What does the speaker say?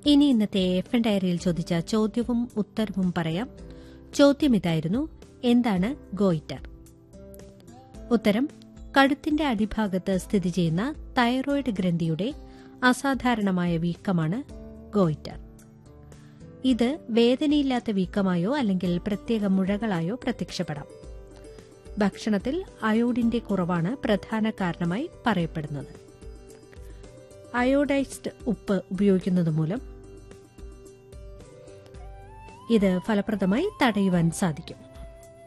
ഇനി ഇന്നത്തെ F N ഡയറിയിൽ ചോദിച്ച ചോദ്യവും ഉത്തരവും പറയാം ചോദ്യം ഇതായിരുന്നു എന്താണ് ഗോയിറ്റർ ഉത്തരം കഴുത്തിന്റെ അടിഭാഗത്ത് സ്ഥിതി ചെയ്യുന്ന തൈറോയിഡ് ഗ്രന്ഥിയുടെ അസാധാരണമായ വീക്കമാണ് ഗോയിറ്റർ ഇത് വേദനയില്ലാത്ത വീക്കമായോ അല്ലെങ്കിൽ പ്രത്യേക മുഴകളായോ പ്രത്യക്ഷപ്പെടാം ഭക്ഷണത്തിൽ അയോഡിന്റെ കുറവാണ് പ്രധാന കാരണമായി പറയപ്പെടുന്നത് അയോഡൈസ്ഡ് ഉപ്പ് ഉപയോഗിക്കുന്നത് മൂലം ഇത് ഫലപ്രദമായി തടയുവാൻ സാധിക്കും